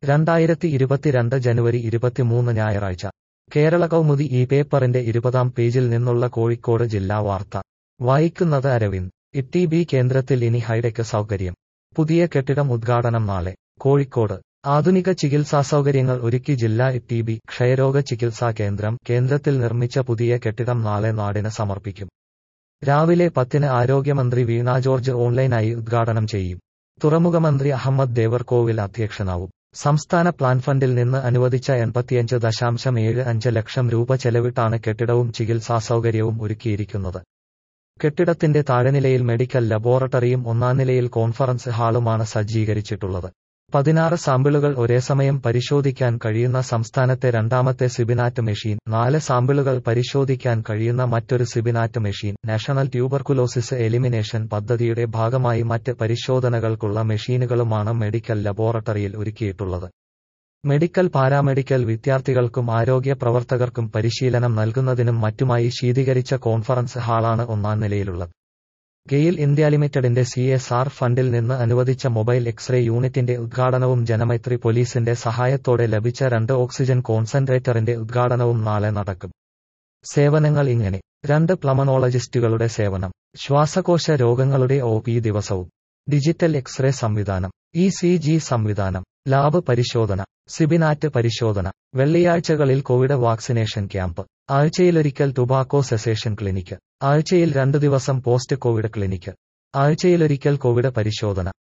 രണ്ടായിരത്തി ഇരുപത്തിരണ്ട് ജനുവരി ഇരുപത്തിമൂന്ന് ഞായറാഴ്ച കേരള കൗമുദി ഈ പേപ്പറിന്റെ ഇരുപതാം പേജിൽ നിന്നുള്ള കോഴിക്കോട് ജില്ലാ വാർത്ത വായിക്കുന്നത് അരവിന്ദ് ഇ ബി കേന്ദ്രത്തിൽ ഇനി ഹൈടെക് സൗകര്യം പുതിയ കെട്ടിടം ഉദ്ഘാടനം നാളെ കോഴിക്കോട് ആധുനിക ചികിത്സാ സൗകര്യങ്ങൾ ഒരുക്കി ജില്ലാ ടി ബി ക്ഷയരോഗ ചികിത്സാ കേന്ദ്രം കേന്ദ്രത്തിൽ നിർമ്മിച്ച പുതിയ കെട്ടിടം നാളെ നാടിന് സമർപ്പിക്കും രാവിലെ പത്തിന് ആരോഗ്യമന്ത്രി വീണ ജോർജ് ഓൺലൈനായി ഉദ്ഘാടനം ചെയ്യും തുറമുഖമന്ത്രി അഹമ്മദ് ദേവർകോവിൽ അധ്യക്ഷനാവും സംസ്ഥാന പ്ലാൻ ഫണ്ടിൽ നിന്ന് അനുവദിച്ച എൺപത്തിയഞ്ച് ദശാംശം ഏഴ് അഞ്ച് ലക്ഷം രൂപ ചെലവിട്ടാണ് കെട്ടിടവും ചികിത്സാ സൗകര്യവും ഒരുക്കിയിരിക്കുന്നത് കെട്ടിടത്തിന്റെ താഴെനിലയിൽ മെഡിക്കൽ ലബോറട്ടറിയും ഒന്നാം നിലയിൽ കോൺഫറൻസ് ഹാളുമാണ് സജ്ജീകരിച്ചിട്ടുള്ളത് പതിനാറ് സാമ്പിളുകൾ ഒരേ സമയം പരിശോധിക്കാൻ കഴിയുന്ന സംസ്ഥാനത്തെ രണ്ടാമത്തെ സിബിനാറ്റ് മെഷീൻ നാല് സാമ്പിളുകൾ പരിശോധിക്കാൻ കഴിയുന്ന മറ്റൊരു CBNAAT machine national tuberculosis elimination പദ്ധതിയുടെ ഭാഗമായി മറ്റ് പരിശോധനകൾക്കുള്ള മെഷീനുകളുമാണ് മെഡിക്കൽ ലബോറട്ടറിയിൽ ഒരുക്കിയിട്ടുള്ളത് മെഡിക്കൽ പാരാമെഡിക്കൽ വിദ്യാർത്ഥികൾക്കും ആരോഗ്യ പ്രവർത്തകർക്കും പരിശീലനം നൽകുന്നതിനും മറ്റുമായി ശീതീകരിച്ച കോൺഫറൻസ് ഹാളാണ് ഒന്നാം നിലയിലുള്ളത് ഗെയിൽ ഇന്ത്യ ലിമിറ്റഡിന്റെ സി എസ് ആർ ഫണ്ടിൽ നിന്ന് അനുവദിച്ച മൊബൈൽ എക്സ്റേ യൂണിറ്റിന്റെ ഉദ്ഘാടനവും ജനമൈത്രി പോലീസിന്റെ സഹായത്തോടെ ലഭിച്ച രണ്ട് ഓക്സിജൻ കോൺസെൻട്രേറ്ററിന്റെ ഉദ്ഘാടനവും നാളെ നടക്കും സേവനങ്ങൾ ഇങ്ങനെ രണ്ട് പ്ലമനോളജിസ്റ്റുകളുടെ സേവനം ശ്വാസകോശ രോഗങ്ങളുടെ ഒ പി ദിവസവും ഡിജിറ്റൽ എക്സ്റേ സംവിധാനം ഇ സി ജി സംവിധാനം ലാബ് പരിശോധന സിബിനാറ്റ് പരിശോധന വെള്ളിയാഴ്ചകളിൽ കോവിഡ് വാക്സിനേഷൻ ക്യാമ്പ് ആഴ്ചയിലൊരിക്കൽ ടുബാക്കോ സെസേഷൻ ക്ലിനിക്ക് ആഴ്ചയിൽ രണ്ടു ദിവസം പോസ്റ്റ് കോവിഡ് ക്ലിനിക്ക് ആഴ്ചയിലൊരിക്കൽ കോവിഡ് പരിശോധന